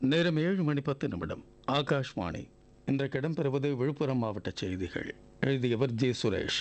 நேரம் ஏழு மணி பத்து நிமிடம் ஆகாஷ்வாணி இன்றைக்கு இடம்பெறுவது விழுப்புரம் மாவட்ட செய்திகள் எழுதியவர் ஜே சுரேஷ்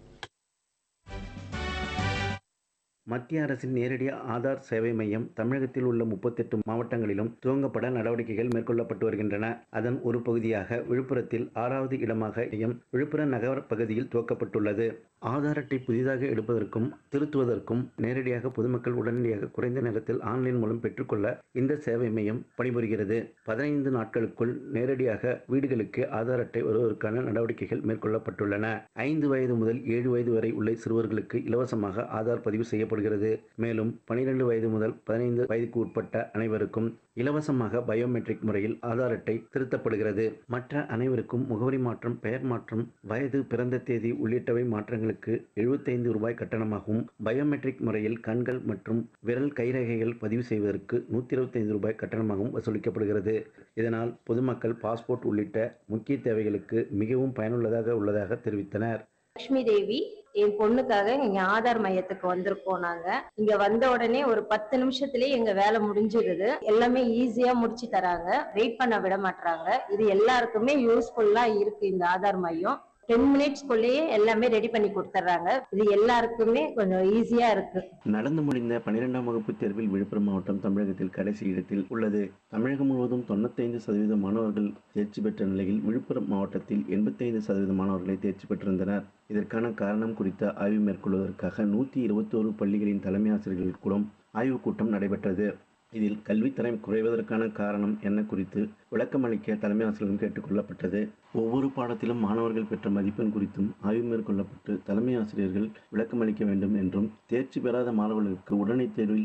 மத்திய அரசின் நேரடி ஆதார் சேவை மையம் தமிழகத்தில் உள்ள முப்பத்தெட்டு மாவட்டங்களிலும் துவங்கப்பட நடவடிக்கைகள் மேற்கொள்ளப்பட்டு வருகின்றன அதன் ஒரு பகுதியாக விழுப்புரத்தில் ஆறாவது இடமாக மையம் விழுப்புரம் நகர பகுதியில் துவக்கப்பட்டுள்ளது ஆதார் அட்டை புதிதாக எடுப்பதற்கும் திருத்துவதற்கும் நேரடியாக பொதுமக்கள் உடனடியாக குறைந்த நேரத்தில் ஆன்லைன் மூலம் பெற்றுக்கொள்ள இந்த சேவை மையம் பணிபுரிகிறது பதினைந்து நாட்களுக்குள் நேரடியாக வீடுகளுக்கு ஆதார் அட்டை வருவதற்கான நடவடிக்கைகள் மேற்கொள்ளப்பட்டுள்ளன ஐந்து வயது முதல் ஏழு வயது வரை உள்ள சிறுவர்களுக்கு இலவசமாக ஆதார் பதிவு செய்யப்படுகிறது மேலும் பனிரெண்டு வயது முதல் பதினைந்து வயதுக்கு உட்பட்ட அனைவருக்கும் இலவசமாக பயோமெட்ரிக் முறையில் ஆதார் அட்டை திருத்தப்படுகிறது மற்ற அனைவருக்கும் முகவரி மாற்றம் பெயர் மாற்றம் வயது பிறந்த தேதி உள்ளிட்டவை மாற்றங்களுக்கு எழுபத்தைந்து ரூபாய் கட்டணமாகவும் பயோமெட்ரிக் முறையில் கண்கள் மற்றும் விரல் கைரேகைகள் பதிவு செய்வதற்கு நூற்றி இருபத்தைந்து ரூபாய் கட்டணமாகவும் வசூலிக்கப்படுகிறது இதனால் பொதுமக்கள் பாஸ்போர்ட் உள்ளிட்ட முக்கிய தேவைகளுக்கு மிகவும் பயனுள்ளதாக உள்ளதாக தெரிவித்தனர் லட்சுமி தேவி என் பொண்ணுக்காக எங்க ஆதார் மையத்துக்கு வந்திருக்கோம் நாங்க இங்க வந்த உடனே ஒரு பத்து நிமிஷத்துலயே எங்க வேலை முடிஞ்சிருது எல்லாமே ஈஸியா முடிச்சு தராங்க வெயிட் பண்ண விட மாட்டாங்க இது எல்லாருக்குமே யூஸ்ஃபுல்லா இருக்கு இந்த ஆதார் மையம் டென் மினிட்ஸ்க்குள்ளேயே எல்லாமே ரெடி பண்ணி கொடுத்துட்றாங்க இது எல்லாருக்குமே கொஞ்சம் ஈஸியா இருக்கு நடந்து முடிந்த பன்னிரெண்டாம் வகுப்பு தேர்வில் விழுப்புரம் மாவட்டம் தமிழகத்தில் கடைசி இடத்தில் உள்ளது தமிழகம் முழுவதும் தொண்ணூத்தைந்து சதவீத மாணவர்கள் தேர்ச்சி பெற்ற நிலையில் விழுப்புரம் மாவட்டத்தில் எண்பத்தைந்து சதவீத மாணவர்களை தேர்ச்சி பெற்றிருந்தனர் இதற்கான காரணம் குறித்த ஆய்வு மேற்கொள்வதற்காக நூற்றி இருபத்தோரு பள்ளிகளின் தலைமை ஆசிரியர்கள் கூடம் ஆய்வுக் கூட்டம் நடைபெற்றது இதில் கல்வித்தரம் குறைவதற்கான காரணம் என்ன குறித்து விளக்கமளிக்க தலைமை ஆசிரியரும் கேட்டுக்கொள்ளப்பட்டது ஒவ்வொரு பாடத்திலும் மாணவர்கள் பெற்ற மதிப்பெண் குறித்தும் ஆய்வு மேற்கொள்ளப்பட்டு தலைமை ஆசிரியர்கள் விளக்கமளிக்க வேண்டும் என்றும் தேர்ச்சி பெறாத மாணவர்களுக்கு உடனடி தேர்வில்